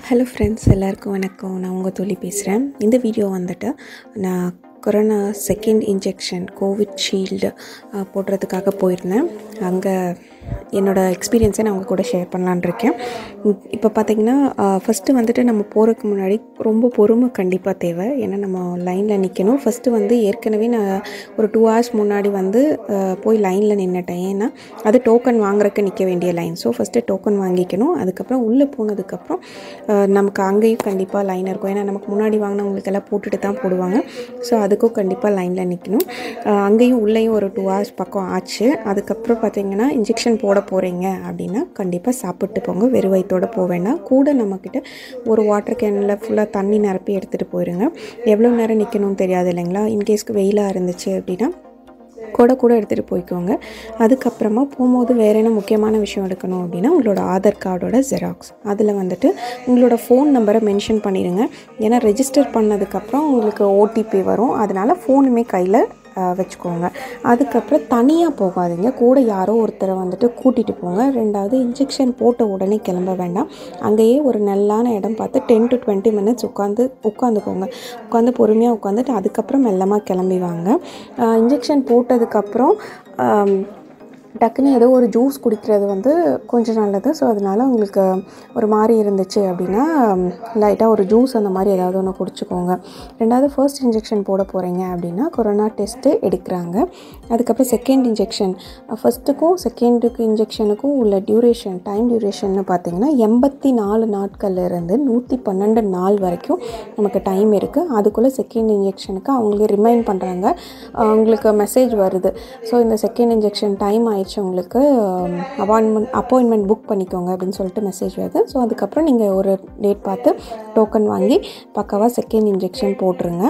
hello friends எல்லாருக்கும் வணக்கம் நான் உங்கள் தொழி பேசுகிறேன் இந்த வீடியோ வந்துட்டு நான் corona second injection Covishield போடுறதுக்காக போயிருந்தேன் அங்கே என்னோடய எக்ஸ்பீரியன்ஸை நான் உங்கள் கூட ஷேர் பண்ணலான்னு இருக்கேன் இப்போ பார்த்தீங்கன்னா ஃபஸ்ட்டு வந்துட்டு நம்ம போகிறதுக்கு முன்னாடி ரொம்ப பொறுமை கண்டிப்பாக தேவை ஏன்னா நம்ம லைனில் நிற்கணும் ஃபஸ்ட்டு வந்து ஏற்கனவே நான் ஒரு டூ ஹவர்ஸ் முன்னாடி வந்து அஹ், போய் லைனில் நின்றுட்டேன் ஏன்னா அது டோக்கன் வாங்குறதுக்கு நிற்க வேண்டிய லைன் ஸோ ஃபஸ்ட்டு டோக்கன் வாங்கிக்கணும் அதுக்கப்புறம் உள்ளே போனதுக்கப்புறம் அஹ், நமக்கு அங்கேயும் கண்டிப்பாக லைன் இருக்கும் ஏன்னா நமக்கு முன்னாடி வாங்கினவங்களுக்கெல்லாம் போட்டுட்டு தான் போடுவாங்க ஸோ அதுக்கும் கண்டிப்பாக லைனில் நிற்கணும் அஹ், அங்கேயும் உள்ளேயும் ஒரு டூ ஹவர்ஸ் பக்கம் ஆச்சு அதுக்கப்புறம் பார்த்தீங்கன்னா இன்ஜெக்ஷன் போட போகிறீங்க அப்படின்னா கண்டிப்பாக சாப்பிட்டு போங்க வெறும் வயிற்றோட போக வேண்டாம் கூட நம்மக்கிட்ட ஒரு வாட்டர் கேனில் ஃபுல்லாக தண்ணி நிரப்பி எடுத்துகிட்டு போயிருங்க எவ்வளோ நேரம் நிற்கணும்னு தெரியாது இல்லைங்களா இன்கேஸ்க்கு வெயிலாக இருந்துச்சு அப்படின்னா கூட கூட எடுத்துகிட்டு போய்க்கோங்க அதுக்கப்புறமா போகும்போது வேறு என்ன முக்கியமான விஷயம் எடுக்கணும் அப்படின்னா உங்களோட ஆதார் கார்டோட ஜெராக்ஸ் அதில் வந்துட்டு உங்களோட ஃபோன் நம்பரை மென்ஷன் பண்ணிடுங்க ஏன்னா ரெஜிஸ்டர் பண்ணதுக்கப்புறம் உங்களுக்கு ஓடிபி வரும் அதனால் ஃபோனுமே கையில் வச்சுக்கோங்க அதுக்கப்புறம் தனியாக போகாதீங்க கூட யாரோ ஒருத்தரை வந்துட்டு கூட்டிகிட்டு போங்க ரெண்டாவது இன்ஜெக்ஷன் போட்ட உடனே கிளம்ப வேண்டாம் அங்கேயே ஒரு நல்லான இடம் பார்த்து டென் டு டுவெண்ட்டி மினிட்ஸ் உட்காந்து உட்காந்துக்கோங்க உட்காந்து பொறுமையாக உட்காந்துட்டு அதுக்கப்புறம் மெல்லமாக கிளம்பி வாங்க இன்ஜெக்ஷன் போட்டதுக்கப்புறம் ஆம், டக்குன்னு ஏதோ ஒரு ஜூஸ் குடிக்கிறது வந்து கொஞ்சம் நல்லது ஸோ அதனால் உங்களுக்கு ஒரு மாதிரி இருந்துச்சு அப்படின்னா லைட்டாக ஒரு ஜூஸ் அந்த மாதிரி ஏதாவது ஒன்று குடிச்சுக்கோங்க ரெண்டாவது ஃபர்ஸ்ட் இன்ஜெக்ஷன் போட போகிறீங்க அப்படின்னா கொரோனா டெஸ்ட்டு எடுக்கிறாங்க அதுக்கப்புறம் செகண்ட் இன்ஜெக்ஷன் ஃபஸ்ட்டுக்கும் செகண்டுக்கு இன்ஜெக்ஷனுக்கும் உள்ள டியூரேஷன் டைம் டியூரேஷன்னு பார்த்தீங்கன்னா எண்பத்தி நாலு நாட்கள்ல இருந்து நூற்றி பன்னெண்டு நாள் வரைக்கும் நமக்கு டைம் இருக்குது அதுக்குள்ளே செகண்ட் இன்ஜெக்ஷனுக்கு அவங்களே ரிமைண்ட் பண்ணுறாங்க உங்களுக்கு மெசேஜ் வருது ஸோ இந்த செகண்ட் இன்ஜெக்ஷன் டைம் ஆயிடுச்சு உங்களுக்கு அப்பாயின்மெண்ட் அப்பாயின்மெண்ட் புக் பண்ணிக்கோங்க அப்படின்னு சொல்லிட்டு மெசேஜ் வருது ஸோ அதுக்கப்புறம் நீங்கள் ஒரு டேட் பார்த்து டோக்கன் வாங்கி பக்காவாக செகண்ட் இன்ஜெக்ஷன் போட்டுருங்க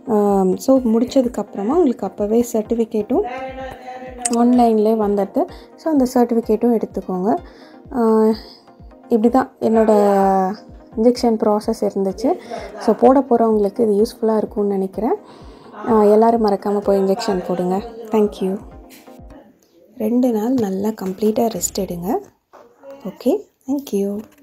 ஸோ முடிச்சதுக்கப்புறமா உங்களுக்கு அப்போவே சர்டிஃபிகேட்டும் ஆன்லைன்லேயே வந்துடுது ஸோ அந்த சர்டிஃபிகேட்டும் எடுத்துக்கோங்க ஆஹ் இப்படி தான் என்னோடய இன்ஜெக்ஷன் ப்ராசஸ் இருந்துச்சு ஸோ போட போகிறவங்களுக்கு இது யூஸ்ஃபுல்லாக இருக்கும்னு நினைக்கிறேன் ஆஹ் எல்லாரும் மறக்காமல் போய் இன்ஜெக்ஷன் போடுங்க தேங்க்யூ ரெண்டு நாள் நல்லா கம்ப்ளீட்டாக ரெஸ்ட் எடுங்க ஓகே தேங்க்யூ